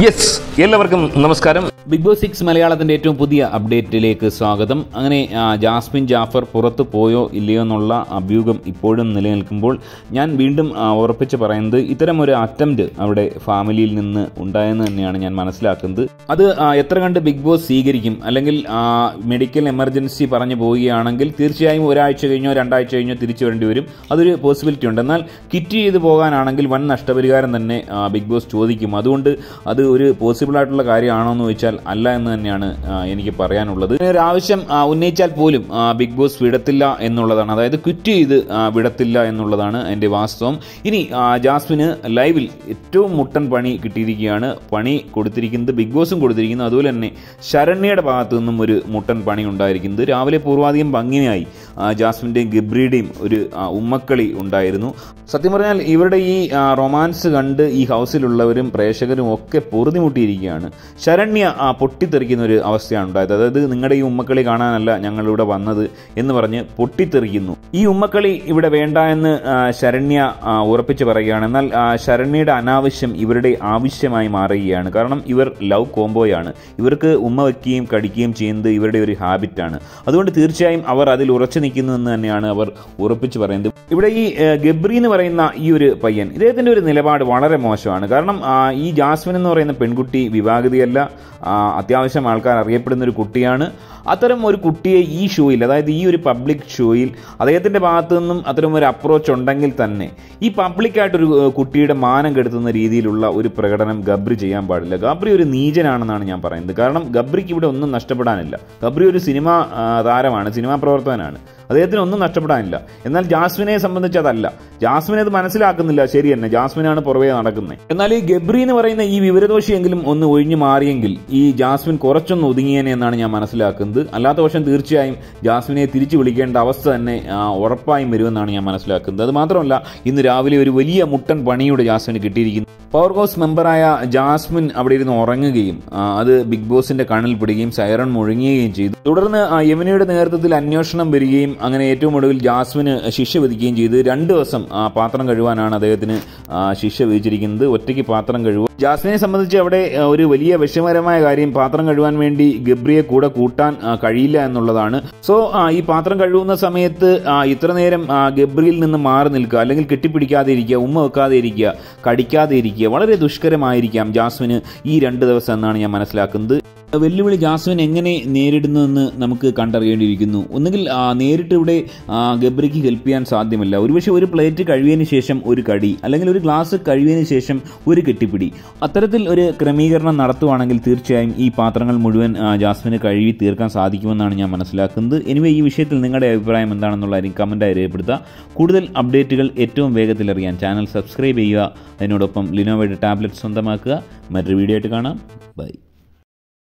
yes എല്ലാവർക്കും നമസ്കാരം big boss six മലയാളത്തിന്റെ ഏറ്റവും പുതിയ അപ്ഡേറ്റിലേക്ക് സ്വാഗതം അങ്ങനെ ആ, ജാസ്മിൻ ജാഫർ പുറത്തു പോയോ ഇല്ലയോ എന്നുള്ള അഭ്യൂഹം ഇപ്പോഴും നിലനിൽക്കുമ്പോൾ ഞാൻ വീണ്ടും ആ, ഉറപ്പിച്ച് പറയുന്നത് ഇത്തരം ഒരു അറ്റംപ്റ്റ് അവിടെ ഫാമിലിയിൽ നിന്ന് ഉണ്ടായെന്ന് തന്നെയാണ് ഞാൻ മനസ്സിലാക്കുന്നത് അത് ആ, എത്ര കണ്ട് ബിഗ് ബോസ് സ്വീകരിക്കും അല്ലെങ്കിൽ ആ, മെഡിക്കൽ എമർജൻസി പറഞ്ഞു പോവുകയാണെങ്കിൽ തീർച്ചയായും ഒരാഴ്ച കഴിഞ്ഞോ രണ്ടാഴ്ച കഴിഞ്ഞോ തിരിച്ചു വരേണ്ടി വരും അതൊരു പോസിബിലിറ്റി ഉണ്ട് എന്നാൽ കിറ്റ് ചെയ്ത് പോകാനാണെങ്കിൽ വൻ നഷ്ടപരിഹാരം തന്നെ ആ, ബിഗ് ബോസ് ചോദിക്കും അതുകൊണ്ട് അത് ഒരു പോസിബിൾ ആയിട്ടുള്ള കാര്യമാണോ എന്ന് ചോദിച്ചാൽ അല്ല എന്ന് തന്നെയാണ് ആ, എനിക്ക് പറയാനുള്ളത് ഇങ്ങനെ ഒരു ആവശ്യം ആ, ഉന്നയിച്ചാൽ പോലും ആ, ബിഗ് ബോസ് വിടത്തില്ല എന്നുള്ളതാണ് അതായത് ക്വിറ്റ് ചെയ്ത് ആ, വിടത്തില്ല എന്നുള്ളതാണ് എൻ്റെ വാസ്തവം ഇനി ആ, ജാസ്മിന് ലൈവിൽ ഏറ്റവും മുട്ടൻ പണി കിട്ടിയിരിക്കുകയാണ് പണി കൊടുത്തിരിക്കുന്നത് ബിഗ് ബോസും കൊടുത്തിരിക്കുന്നു അതുപോലെ തന്നെ ശരണ്യയുടെ ഭാഗത്തു നിന്നും ഒരു മുട്ടൻ പണി ഉണ്ടായിരിക്കുന്നത് രാവിലെ പൂർവാധികം ഭംഗിയായി ആ, ജാസ്മിൻ്റെയും ഗിബ്രിയുടെയും ഒരു ആ, ഉമ്മക്കളി ഉണ്ടായിരുന്നു സത്യം പറഞ്ഞാൽ ഇവരുടെ ഈ ആ, റൊമാൻസ് കണ്ട് ഈ ഹൗസിലുള്ളവരും പ്രേക്ഷകരും ഒക്കെ പൊറുതിമുട്ടിയിരിക്കുകയാണ് ശരണ്യ ആ, പൊട്ടിത്തെറിക്കുന്ന ഒരു അവസ്ഥയാണ് ഉണ്ടായത് അതായത് നിങ്ങളുടെ ഈ ഉമ്മക്കളി കാണാനല്ല ഞങ്ങളിവിടെ വന്നത് എന്ന് പറഞ്ഞ് പൊട്ടിത്തെറിക്കുന്നു ഈ ഉമ്മക്കളി ഇവിടെ വേണ്ട എന്ന് ആ, ശരണ്യ ആ, ഉറപ്പിച്ച് പറയുകയാണ് എന്നാൽ ആ, ശരണ്യയുടെ അനാവശ്യം ഇവരുടെ ആവശ്യമായി മാറുകയാണ് കാരണം ഇവർ ലവ് കോംബോയാണ് ഇവർക്ക് ഉമ്മ വയ്ക്കുകയും കടിക്കുകയും ചെയ്യുന്നത് ഇവരുടെ ഒരു ഹാബിറ്റാണ് അതുകൊണ്ട് തീർച്ചയായും അവർ അതിൽ ഉറച്ചു നിൽക്കുന്നു എന്ന് തന്നെയാണ് അവർ ഉറപ്പിച്ച് പറയുന്നത് ഇവിടെ ഈ ഏ, ഗബ്രി എന്ന് പറയുന്ന ഈ ഒരു പയ്യൻ ഇദ്ദേഹത്തിന്റെ ഒരു നിലപാട് വളരെ മോശമാണ് കാരണം ആ, ഈ ജാസ്മിൻ എന്ന് പറയുന്ന പെൺകുട്ടി വിവാഹിതയല്ല ആ, അത്യാവശ്യം ആൾക്കാർ അറിയപ്പെടുന്ന ഒരു കുട്ടിയാണ് അത്തരം ഒരു കുട്ടിയെ ഈ ഷോയിൽ അതായത് ഈ ഒരു പബ്ലിക് ഷോയിൽ അദ്ദേഹത്തിന്റെ ഭാഗത്തു നിന്നും അത്തരം ഒരു അപ്രോച്ച് ഉണ്ടെങ്കിൽ തന്നെ ഈ പബ്ലിക്കായിട്ടൊരു ഏ, കുട്ടിയുടെ മാനം കെടുത്തുന്ന രീതിയിലുള്ള ഒരു പ്രകടനം ഗബ്രി ചെയ്യാൻ പാടില്ല ഗബ്രി ഒരു നീചനാണെന്നാണ് ഞാൻ പറയുന്നത് കാരണം ഗബ്രിക്ക് ഇവിടെ ഒന്നും നഷ്ടപ്പെടാനില്ല ഗബ്രി ഒരു സിനിമ ആ, താരമാണ് സിനിമാ പ്രവർത്തകനാണ് അദ്ദേഹത്തിന് ഒന്നും നഷ്ടപ്പെടാനില്ല എന്നാൽ ജാസ്മിനെ സംബന്ധിച്ച് അതല്ല ജാസ്മിൻ അത് മനസ്സിലാക്കുന്നില്ല ശരി തന്നെ ജാസ്മിനാണ് പുറവേ നടക്കുന്നത് എന്നാൽ ഈ ഗബ്രി എന്ന് പറയുന്ന ഈ വിവരദോഷിയെങ്കിലും ഒന്ന് ഒഴിഞ്ഞു മാറിയെങ്കിൽ ഈ ജാസ്മിൻ കുറച്ചൊന്ന് ഒതുങ്ങിയേനെ എന്നാണ് ഞാൻ മനസ്സിലാക്കുന്നത് അല്ലാത്ത പക്ഷം തീർച്ചയായും ജാസ്മിനെ തിരിച്ചു വിളിക്കേണ്ട അവസ്ഥ തന്നെ ആ, ഉറപ്പായും വരുമെന്നാണ് ഞാൻ മനസ്സിലാക്കുന്നത് അത് മാത്രമല്ല ഇന്ന് രാവിലെ ഒരു വലിയ മുട്ടൻ പണിയുടെ ജാസ്മിന് കിട്ടിയിരിക്കുന്നു പവർ ഹൗസ് മെമ്പറായ ജാസ്മിൻ അവിടെ ഇരുന്ന് ഉറങ്ങുകയും ആ, അത് ബിഗ് ബോസിന്റെ കണ്ണിൽ പിടിക്കുകയും സൈറൺ മുഴങ്ങുകയും ചെയ്തു തുടർന്ന് ആ, യമുനയുടെ നേതൃത്വത്തിൽ അന്വേഷണം വരികയും അങ്ങനെ ഏറ്റവും ഒടുവിൽ ജാസ്മിന് ശിക്ഷ വിധിക്കുകയും ചെയ്ത് രണ്ട് ദിവസം ആ, പാത്രം കഴുകാനാണ് അദ്ദേഹത്തിന് ആ, ശിക്ഷ വിധിച്ചിരിക്കുന്നത് ഒറ്റയ്ക്ക് പാത്രം കഴുകുക ജാസ്മിനെ സംബന്ധിച്ച് അവിടെ ആ, ഒരു വലിയ വിഷമകരമായ കാര്യം പാത്രം കഴുകാൻ വേണ്ടി ഗബ്രിയെ കൂടെ കൂട്ടാൻ ആ, കഴിയില്ല എന്നുള്ളതാണ് സോ ആ, ഈ പാത്രം കഴുകുന്ന സമയത്ത് ആ, ഇത്ര നേരം ആ, ഗബ്രിയിൽ നിന്ന് മാറി നിൽക്കുക അല്ലെങ്കിൽ കെട്ടിപ്പിടിക്കാതെ ഇരിക്കുക ഉമ്മ വെക്കാതെ ഇരിക്കുക കടിക്കാതെ ഇരിക്കുക വളരെ ദുഷ്കരമായിരിക്കാം ജാസ്മിന് ഈ രണ്ട് ദിവസം എന്നാണ് ഞാൻ മനസ്സിലാക്കുന്നത് വെല്ലുവിളി ജാസ്മിൻ എങ്ങനെ നേരിടുന്നതെന്ന് നമുക്ക് കണ്ടറിയേണ്ടിയിരിക്കുന്നു ഒന്നുകിൽ ആ, നേരിട്ട് ഇവിടെ ആ, ഗബ്രിക്ക് ഹെൽപ്പ് ചെയ്യാൻ സാധ്യമല്ല ഒരുപക്ഷെ ഒരു പ്ലേറ്റ് കഴിവിയതിന് ശേഷം ഒരു കടി അല്ലെങ്കിൽ ഒരു ഗ്ലാസ് കഴിവിയതിന് ശേഷം ഒരു കെട്ടിപ്പിടി അത്തരത്തിൽ ഒരു ക്രമീകരണം നടത്തുവാണെങ്കിൽ തീർച്ചയായും ഈ പാത്രങ്ങൾ മുഴുവൻ ആ, ജാസ്മിന് കഴുകി തീർക്കാൻ സാധിക്കുമെന്നാണ് ഞാൻ മനസ്സിലാക്കുന്നത് എനിവേ ഈ വിഷയത്തിൽ നിങ്ങളുടെ അഭിപ്രായം എന്താണെന്നുള്ള കാര്യം കമൻറ്റായി രേഖപ്പെടുത്തുക കൂടുതൽ അപ്ഡേറ്റുകൾ ഏറ്റവും വേഗത്തിൽ അറിയാൻ ചാനൽ സബ്സ്ക്രൈബ് ചെയ്യുക അതിനോടൊപ്പം ലിനോവയുടെ ടാബ്ലറ്റ് സ്വന്തമാക്കുക മറ്റൊരു വീഡിയോ ആയിട്ട് കാണാം ബൈ